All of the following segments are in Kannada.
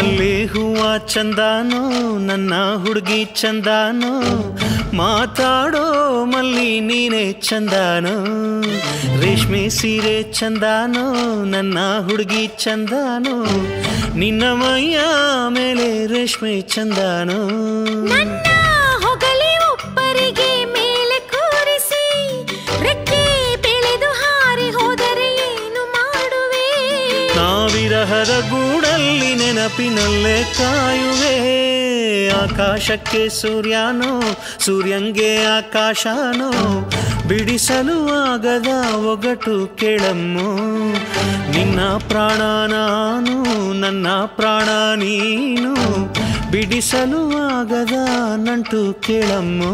ಮಲ್ಲಿ ಹೂವ ಚಂದಾನೋ ನನ್ನ ಹುಡುಗಿ ಚಂದಾನೋ ಮಾತಾಡೋ ಮಲ್ಲಿ ನೀನೇ ಚಂದಾನೋ ರೇಷ್ಮೆ ಸೀರೆ ಚಂದಾನೋ ನನ್ನ ಹುಡುಗಿ ಚಂದಾನೋ ನಿನ್ನ ಮೈಯ ಮೇಲೆ ರೇಷ್ಮೆ ಚಂದಾನೋ ನನ್ನ ಹೊಗಲಿ ಒಬ್ಬರಿಗೆ ಮೇಲೆ ಕೂರಿಸಿ ರೆಕ್ಕೆ ಬೆಳೆದು ಹಾರಿ ಹೋದರೆ ಏನು ಮಾಡುವೆ ನಾವಿರಹದ ಗೂಡಲ್ಲಿ ನೆನಪಿನಲ್ಲೇ ಕಾಯುವೆ ಆಕಾಶಕ್ಕೆ ಸೂರ್ಯನೋ ಸೂರ್ಯಂಗೆ ಆಕಾಶನೋ ಬಿಡಿಸಲು ಆಗದ ಒಗಟು ಕೇಳಮ್ಮು ನಿನ್ನ ಪ್ರಾಣ ನಾನು ನನ್ನ ಪ್ರಾಣ ನೀನು ಬಿಡಿಸಲು ಆಗದ ನಂಟು ಕೇಳಮ್ಮು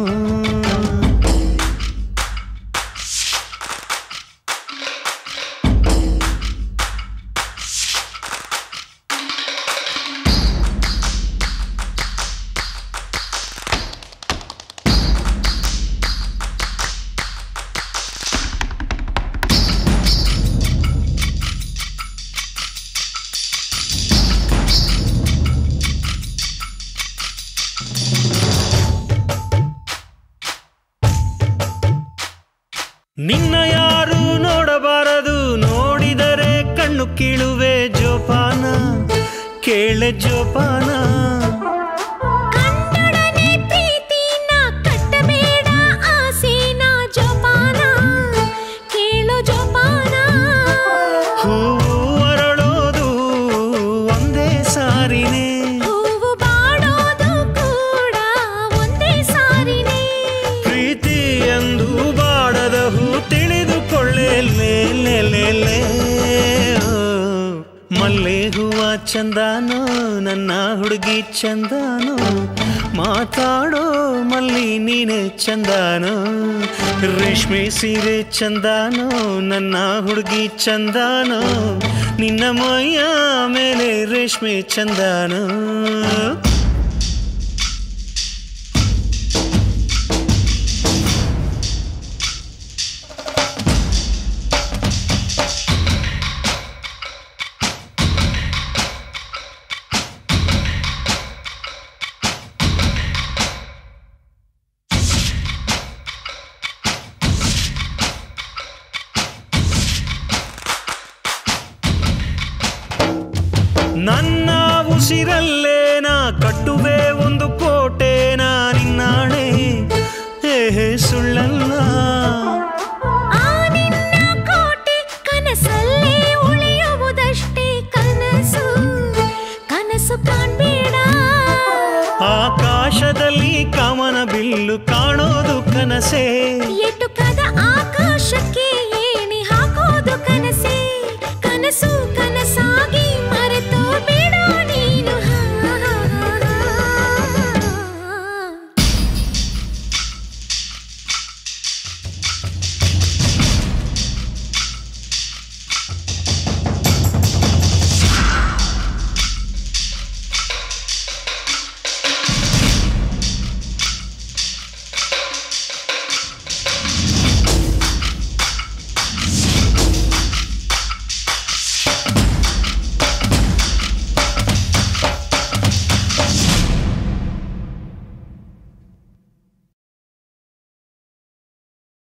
ನಿನ್ನ ಯಾರು ನೋಡಬಾರದು ನೋಡಿದರೆ ಕಣ್ಣು ಕೀಳುವೆ ಜೋಪಾನ ಕೇಳೆ ಜೋಪಾನ ಕನ್ನಡನೆ ಪ್ರೀತಿನ ಕಟ್ಟಬೇಡ ಆಸೆನ ಜೋಪಾನ ಕೇಳೋ ಜೋಪಾನ ಹೂವು ಅರಳೋದು ಒಂದೇ ಸಾರಿನೇ ಹೂವು ಬಾಡೋದು ಕೂಡ ಒಂದೇ ಸಾರಿನೇ ಪ್ರೀತಿ ಎಂದು ಬಾಡದ ಹೂ ತಿಳಿದುಕೊಳ್ಳೆ ಲೇ ಲೇ ಲೇ ಲೇ. ಓ, ಮಲ್ಲೆ ಹೂವ ಚಂದಾನೋ ನನ್ನ ಹುಡುಗಿ ಚಂದಾನೋ ಮಾತಾಡೋ ಮಲ್ಲಿ ನೀನೆ ಚಂದಾನೋ ರೇಷ್ಮೆ ಸೀರೆ ಚಂದಾನೋ ನನ್ನ ಹುಡುಗಿ ಚಂದಾನೋ ನಿನ್ನ ಮೈಯ ಮೇಲೆ ರೇಷ್ಮೆ ಚಂದಾನೋ ನನ್ನ ಉಸಿರಲ್ಲೇನ ಕಟ್ಟುವೆ ಒಂದು ಕೋಟೆನ ನಿನ್ನಾಣೆ ಹೇ ಸುಳ್ಳಲ್ಲ ಆ ನಿನ್ನ ಕೋಟೆ ಕನಸಲ್ಲೇ ಉಳಿಯುವುದಷ್ಟೇ ಕನಸು ಕನಸು ಕಾಣ್ಬೇಡ ಆಕಾಶದಲ್ಲಿ ಕಮನ ಬಿಲ್ಲು ಕಾಣೋದು ಕನಸೇ ಎಟುಕದ ಆಕಾಶಕ್ಕೆ ಏಣಿ ಹಾಕೋದು ಕನಸೇ ಕನಸು ಕನಸು